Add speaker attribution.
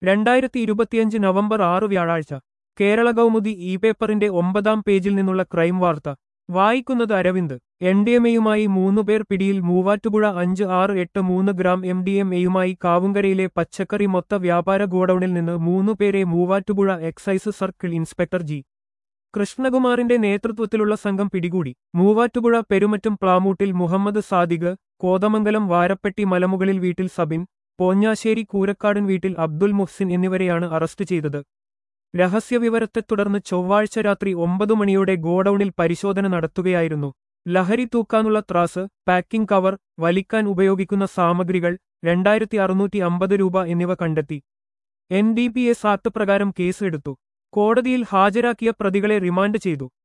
Speaker 1: രണ്ടായിരത്തി ഇരുപത്തിയഞ്ച് നവംബർ ആറ് വ്യാഴാഴ്ച കേരള കൗമുദി ഇ പേപ്പറിന്റെ ഒമ്പതാം പേജിൽ നിന്നുള്ള ക്രൈം വാർത്ത വായിക്കുന്നത് അരവിന്ദ് എൻ ഡി എം എയുമായി മൂന്നുപേർ പിടിയിൽ മൂവാറ്റുപുഴ അഞ്ച് ആറ് എട്ട് മൂന്ന് ഗ്രാം എം ഡി എം എയുമായി കാവുങ്കരയിലെ പച്ചക്കറി മൊത്ത വ്യാപാര ഗോഡൌണിൽ നിന്ന് മൂന്നുപേരെ Muvattupuzha excise circle inspector G കൃഷ്ണകുമാറിന്റെ നേതൃത്വത്തിലുള്ള സംഘം പിടികൂടി മൂവാറ്റുപുഴ പെരുമറ്റും പ്ലാമൂട്ടിൽ മുഹമ്മദ് സാദിഖ് കോതമംഗലം വാരപ്പെട്ടി മലമുകളിൽ വീട്ടിൽ സബിൻ പോഞ്ഞാശ്ശേരി കൂരക്കാടൻ വീട്ടിൽ അബ്ദുൽ മുഹ്സിൻ എന്നിവരെയാണ് അറസ്റ്റ് ചെയ്തത് രഹസ്യവിവരത്തെ തുടർന്ന് ചൊവ്വാഴ്ച രാത്രി ഒമ്പതു മണിയോടെ ഗോഡൌണിൽ പരിശോധന നടത്തുകയായിരുന്നു ലഹരി തൂക്കാനുള്ള ത്രാസ് പാക്കിംഗ് കവർ വലിക്കാൻ ഉപയോഗിക്കുന്ന സാമഗ്രികൾ രണ്ടായിരത്തി അറുന്നൂറ്റി അമ്പത് രൂപ എന്നിവ കണ്ടെത്തി N D P S act പ്രകാരം കേസ് എടുത്തു കോടതിയിൽ ഹാജരാക്കിയ പ്രതികളെ റിമാൻഡ് ചെയ്തു